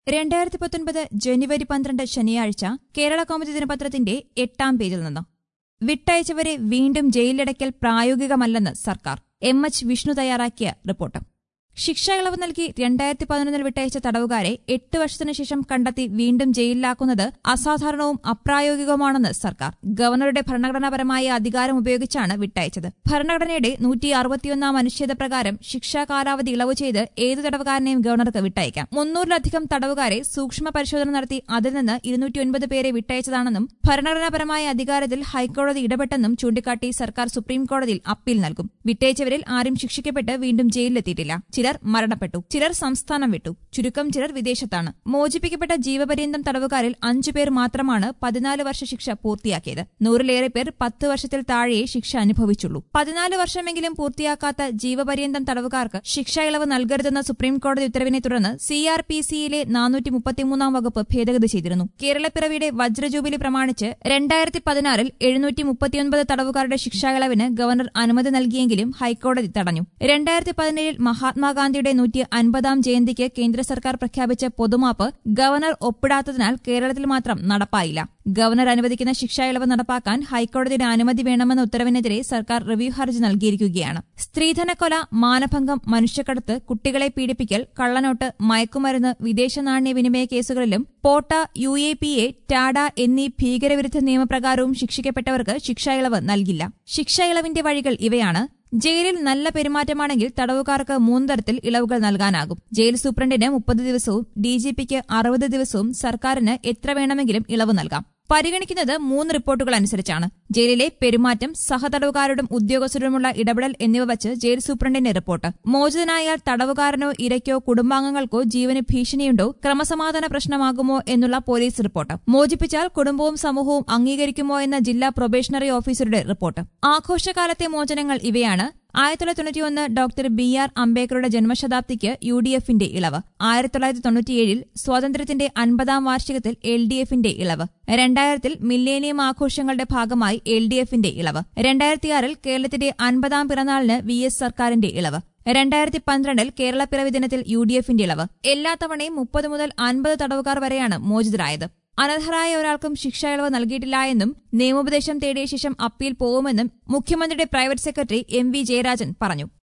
രണ്ടായിരത്തി പത്തൊൻപത് ജനുവരി പന്ത്രണ്ട് ശനിയാഴ്ച കേരള കൗമുദി ദിനപത്രത്തിന്റെ എട്ടാം പേജിൽ നിന്ന് വിട്ടയച്ചവരെ വീണ്ടും ജയിലിലടയ്ക്കൽ പ്രായോഗികമല്ലെന്ന് സർക്കാർ എം എച്ച് വിഷ്ണു തയ്യാറാക്കിയ റിപ്പോർട്ട് ശിക്ഷ ഇളവ് നൽകി രണ്ടായിരത്തി പതിനൊന്നിൽ വിട്ടയച്ച തടവുകാരെ എട്ട് വർഷത്തിനു ശേഷം കണ്ടെത്തി വീണ്ടും ജയിലിലാക്കുന്നത് അസാധാരണവും അപ്രായോഗികവുമാണെന്ന് സർക്കാർ ഗവർണറുടെ ഭരണഘടനാപരമായ അധികാരം ഉപയോഗിച്ചാണ് വിട്ടയച്ചത് ഭരണഘടനയുടെ നൂറ്റി അറുപത്തിയൊന്നാം അനുച്ഛേദ പ്രകാരം ശിക്ഷാ കാലാവധി ഇളവ് ചെയ്ത് ഏതു തടവുകാരനെയും ഗവർണർക്ക് വിട്ടയക്കാം മുന്നൂറിലധികം തടവുകാരെ സൂക്ഷ്മ പരിശോധന നടത്തി അതിൽ നിന്ന് ഇരുന്നൂറ്റിയൊൻപത് പേരെ വിട്ടയച്ചതാണെന്നും ഭരണഘടനാപരമായ അധികാരത്തിൽ ഹൈക്കോടതി ഇടപെട്ടെന്നും ചൂണ്ടിക്കാട്ടി സർക്കാർ സുപ്രീംകോടതിയിൽ അപ്പീൽ നൽകും വിട്ടയച്ചവരിൽ ആരും ശിക്ഷിക്കപ്പെട്ട് വീണ്ടും ജയിലിലെത്തിയിട്ടില്ല ചിലർ മരണപ്പെട്ടു ചിലർ സംസ്ഥാനം വിട്ടു ചുരുക്കം ചിലർ വിദേശത്താണ് മോചിപ്പിക്കപ്പെട്ട ജീവപര്യന്തം തടവുകാരിൽ അഞ്ചുപേർ മാത്രമാണ് പതിനാല് വർഷ ശിക്ഷ പൂർത്തിയാക്കിയത് നൂറിലേറെ പേർ പത്ത് വർഷത്തിൽ താഴെയേ ശിക്ഷ അനുഭവിച്ചുള്ളൂ പതിനാല് വർഷമെങ്കിലും പൂർത്തിയാക്കാത്ത ജീവപര്യന്തം തടവുകാർക്ക് ശിക്ഷ ഇളവ് നൽകരുതെന്ന സുപ്രീംകോടതി ഉത്തരവിനെ തുടർന്ന് സി ആർ പി സിയിലെ നാനൂറ്റി മുപ്പത്തിമൂന്നാം വകുപ്പ് ഭേദഗതി ചെയ്തിരുന്നു കേരളപ്പിറവിയുടെ വജ്രജൂബിലി പ്രമാണിച്ച് രണ്ടായിരത്തി പതിനാറിൽ എഴുന്നൂറ്റി മുപ്പത്തിയൊൻപത് തടവുകാരുടെ ശിക്ഷാ ഇളവിന് ഗവർണർ അനുമതി നൽകിയെങ്കിലും ഹൈക്കോടതി തടഞ്ഞു രണ്ടായിരത്തി പതിനേഴിൽ മഹാത്മാഗാന്ധിയുടെ നൂറ്റി അൻപതാം ജയന്തിക്ക് കേന്ദ്ര സർക്കാർ പ്രഖ്യാപിച്ച പൊതുമാപ്പ് ഗവർണർ ഒപ്പിടാത്തതിനാൽ കേരളത്തിൽ മാത്രം നടപ്പായില്ല ഗവർണർ അനുവദിക്കുന്ന ശിക്ഷാ ഇളവ് നടപ്പാക്കാൻ ഹൈക്കോടതിയുടെ അനുമതി വേണമെന്ന ഉത്തരവിനെതിരെ സർക്കാർ റിവ്യൂ ഹർജി നൽകിയിരിക്കുകയാണ് സ്ത്രീധനക്കൊല മാനഭംഗം മനുഷ്യക്കടത്ത് കുട്ടികളെ പീഡിപ്പിക്കൽ കള്ളനോട്ട് മയക്കുമരുന്ന് വിദേശ നാണ്യ വിനിമയ കേസുകളിലും POTA U A P A TADA എന്നീ ഭീകരവിരുദ്ധ നിയമപ്രകാരവും ശിക്ഷിക്കപ്പെട്ടവർക്ക് ശിക്ഷാ ഇളവ് നൽകില്ല ശിക്ഷാ ഇളവിന്റെ വഴികൾ ഇവയാണ് ജയിലിൽ നല്ല പെരുമാറ്റമാണെങ്കിൽ തടവുകാർക്ക് മൂന്ന് തരത്തിൽ ഇളവുകൾ നൽകാനാകും ജയിൽ സൂപ്രണ്ടിന് മുപ്പത് ദിവസവും ഡിജിപിക്ക് അറുപത് ദിവസവും സർക്കാരിന് എത്ര വേണമെങ്കിലും ഇളവ് നൽകാം പരിഗണിക്കുന്നത് മൂന്ന് റിപ്പോർട്ടുകൾ അനുസരിച്ചാണ് ജയിലിലെ പെരുമാറ്റം സഹതടവുകാരോടും ഉദ്യോഗസ്ഥരോടുമുള്ള ഇടപെടൽ എന്നിവ വച്ച് ജയിൽ സൂപ്രണ്ടിന്റെ റിപ്പോർട്ട് മോചിതനായാൽ തടവുകാരനോ ഇരയ്ക്കോ കുടുംബാംഗങ്ങൾക്കോ ജീവന് ഭീഷണിയുണ്ടോ ക്രമസമാധാന പ്രശ്നമാകുമോ എന്നുള്ള പോലീസ് റിപ്പോർട്ട് മോചിപ്പിച്ചാൽ കുടുംബവും സമൂഹവും അംഗീകരിക്കുമോ എന്ന ജില്ലാ പ്രൊബേഷണറി ഓഫീസറുടെ റിപ്പോർട്ട് ആഘോഷകാലത്തെ മോചനങ്ങൾ ഇവയാണ് ആയിരത്തി തൊള്ളായിരത്തി തൊണ്ണൂറ്റിയൊന്ന് ഡോക്ടർ ബി ആർ അംബേദ്കറുടെ ജന്മശതാബ്ദിക്ക് യു ഡി എഫിന്റെ ഇളവ് ആയിരത്തി തൊള്ളായിരത്തി തൊണ്ണൂറ്റിയേഴിൽ സ്വാതന്ത്ര്യത്തിന്റെ അൻപതാം വാർഷികത്തിൽ എൽ ഡി എഫിന്റെ ഇളവ് രണ്ടായിരത്തിൽ മില്ലേനിയം ആഘോഷങ്ങളുടെ ഭാഗമായി എൽ ഡി എഫിന്റെ ഇളവ് രണ്ടായിരത്തിയാറിൽ കേരളത്തിന്റെ അൻപതാം പിറന്നാളിന് വി എസ് സർക്കാരിന്റെ ഇളവ് രണ്ടായിരത്തി പന്ത്രണ്ടിൽ കേരള പിറവി ദിനത്തിൽ യു ഡി എഫിന്റെ ഇളവ് എല്ലാ തവണയും മുപ്പത് മുതൽ അൻപത് തടവുകാർ വരെയാണ് മോചിതരായത് അനർഹരായ ഒരാൾക്കും ശിക്ഷ ഇളവ് നൽകിയിട്ടില്ല എന്നും നിയമോപദേശം തേടിയ ശേഷം അപ്പീൽ പോകുമെന്നും മുഖ്യമന്ത്രിയുടെ private secretary M V Jayarajan പറഞ്ഞു